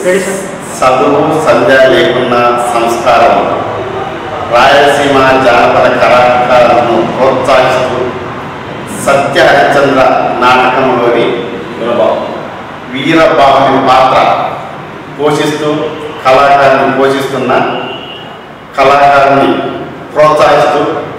చదువు సంధ్య లేకున్న సంస్కారం రాయలసీమ జానపద కళాకారులను ప్రోత్సహిస్తూ సత్య హరిచంద్ర నాటకంలోని వీరబాహుని పాత్ర పోషిస్తూ కళాకారుని పోషిస్తున్న కళాకారుని ప్రోత్సహిస్తూ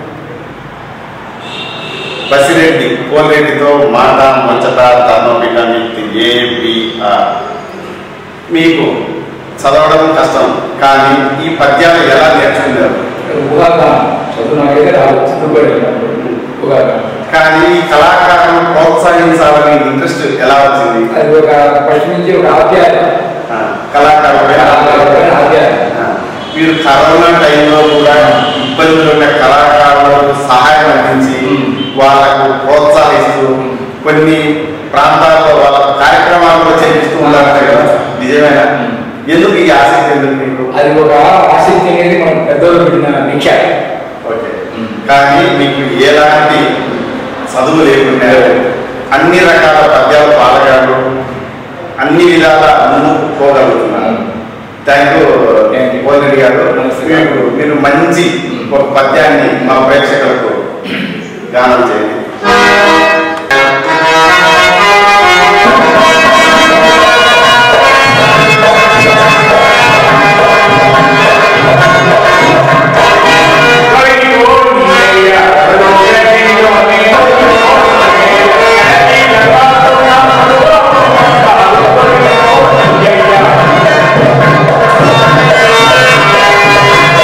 బసిరెడ్డి కోల్రెడ్డితో మాట ముచ్చట ధర్మపీఠ ఏబిఆర్ మీకు చదవడం కష్టం కానీ ఈ పద్యాలు ఎలా నేర్చుకున్నారు ఊహాగా చదువు నాకైతే రాదు చిక్కుబడి ఊహాగా కానీ ఈ కళాకారులను ప్రోత్సహించాలనే ఇంట్రెస్ట్ ఎలా వచ్చింది అది ఒక ఫస్ట్ నుంచి ఒక ఆధ్యాయం ఆ, కళాకారులపైన ఆధ్యాయం ఆ, మీరు కరోనా టైంలో కూడా ఇబ్బందులు ఉన్న కళాకారులకు సహాయం అందించి వాళ్ళకు ప్రోత్సహిస్తూ కొన్ని ప్రాంతాల్లో వాళ్ళ కార్యక్రమాలు కూడా చేపిస్తూ ఉన్నారు కదా నిజమేనా ఎందుకు ఈ ఆసక్తి ఎందుకు మీకు అది ఒక ఆసక్తి అనేది మనం పెద్దలు పెట్టిన నిక్ష ఓకే కానీ మీకు ఎలాంటి చదువు లేకుండా అన్ని రకాల పద్యాలు పాడగలరు అన్ని విధాల ముందుకు పోగలుగుతున్నారు thank you Thank you. Kodireddy గారు నమస్తే. మీకు మీరు మంచి ఒక పద్యాన్ని మా ప్రేక్షకులకు గానం చేయండి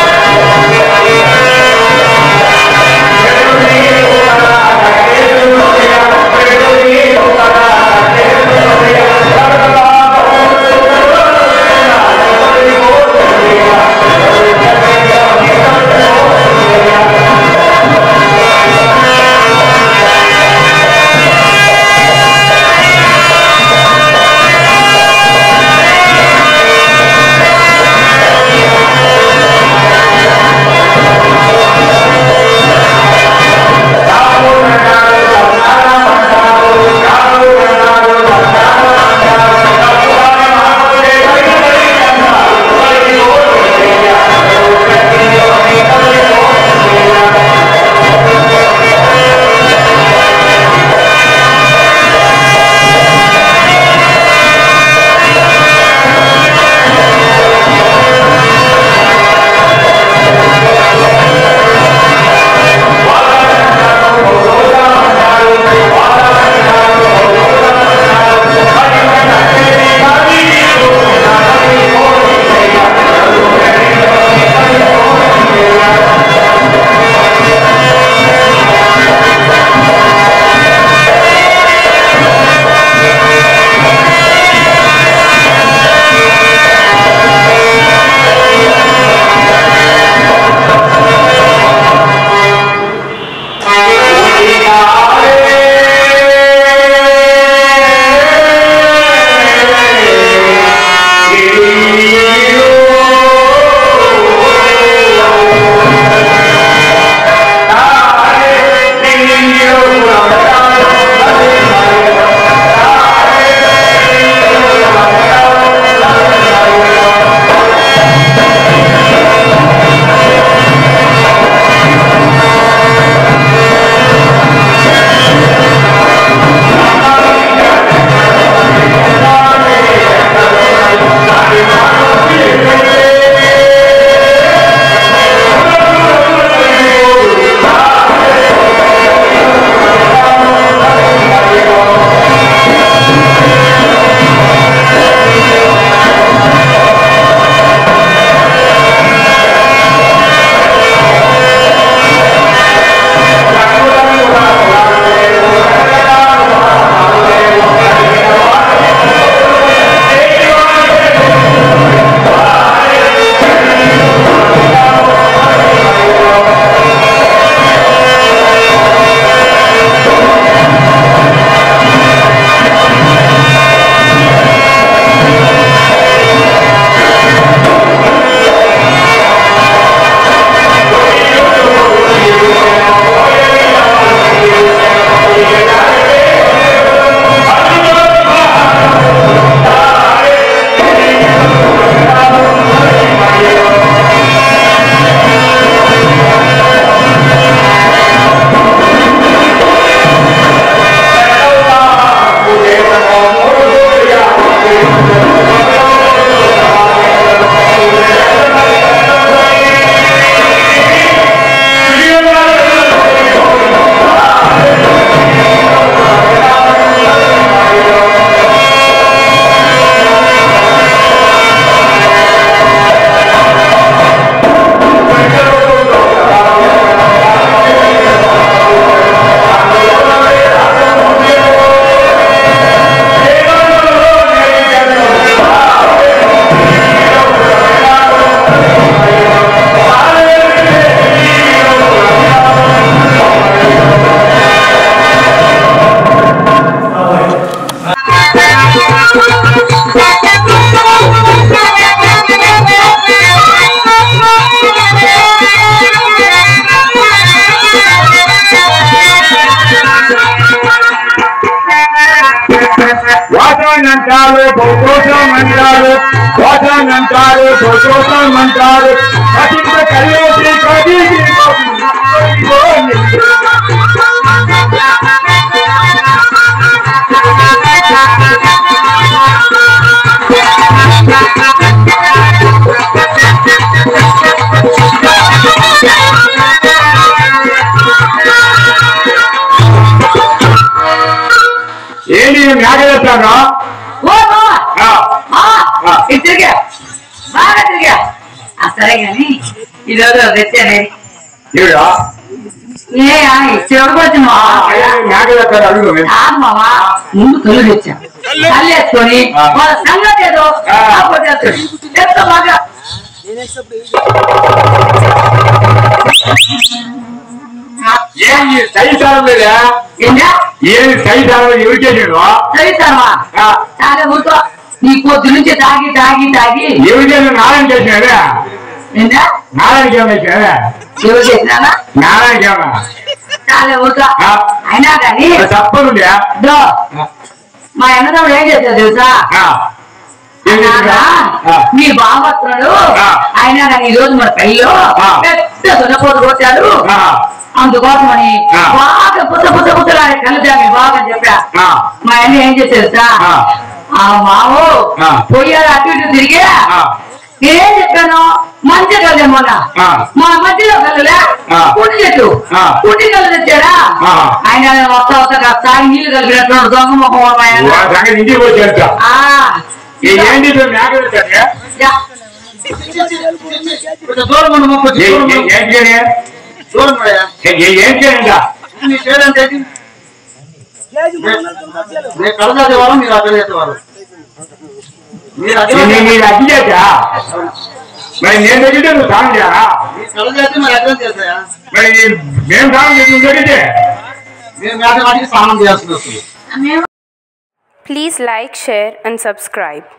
Yeah. వాసన అంటారు సంతోషం అంటారు వాసన అంటారు సంతోషం అంటారు కటిక కలిసి కదిలి ఏంటి మేఘవేస్తాను ఓ బావా ఇది తిరిగా బాగా తిరిగా ఆ, సరే గాని ఈరోజు తెచ్చానే ఈవిడా ఏ చివరికి వచ్చింది మావా మేఘవేస్తాను అడుగు కాదు మావా ముందు కళ్ళు తెచ్చా కళ్ళు వేసుకొని ఆ. వాళ్ళ సంగతి ఏదో ఆ. కాకపోతే తెస్తా బాగా ఏంటి సైతారం లేదా ఏంటా ఏంటి సైతారం ఎవరు చేసాడు చదివిస్తావా చాలా ఊరుకో నీ పొద్దు నుంచి తాగి తాగి తాగి ఎవరు చేసిన నారాయణ చేసినాడా ఏంటా నారాయణకి ఏమైనా చేసినాడా ఎవరు చేసినానా నారాయణకి ఏమన్నా చాలా ఊరుకో ఆ. అయినా కానీ తప్పనుంది దో, మా అన్నదమ్ముడు ఏం చేశాడు తెలుసా ఏం చేసినా నాన్న, మీ బావత్రుడు ఆ. అయినా కానీ ఈ రోజు మన పెళ్ళిలో ఆ. పెద్ద దున్నపోతు కొట్టాడు అందుకోసమని ఆ. బాగా పుత్త పుత్త పుత్తలాడే కలుద్దామి బాగా చెప్పా మా అన్న ఏం చేశాడు సార్ ఆ. ఆ మావు ఆ. పోయాడు అటు ఇటు తిరిగి నేనేం చెప్పాను మంచి కళ్ళు మొన్న ఆ. మా మధ్యలో కళ్ళులే ఆ. పుట్టి చెట్టు ఆ. పుట్టి కళ్ళు తెచ్చాడా ఆ. ఆయన వస్తా వస్తా సాగి నీళ్లు కలిపినట్టు దొంగ ముఖం మా ఆయన. సంగతి ఇంటికి వచ్చేస్తా ఆ. ఏంటి ఇప్పుడు మేక వేస్తాడు యా. కొంచెం దూరం ఉండు మాకు, కొంచెం దూరం ఉండు. ఏంటి అని? దూరం ఉండయ్యా. ఏ- ఏం చేయండి నీ పేరేంటి ఏంటి? నేను కళ్ళు చదివేవాళ్ళం మీరు అక్కడ చేసేవారు మీరు అక్కడ మీరు అడ్డు చేసా మరి నేను తగ్గితే నువ్వు సాయం చేయరా మీరు కళ్ళు చేస్తే మరి అక్కడ చేస్తాయా మరి మేము సాయం చేసి నువ్వు తగ్గితే మేము మేట వాటికి స్నానం చేయాల్సి వస్తుంది మేము Please like, share, and subscribe.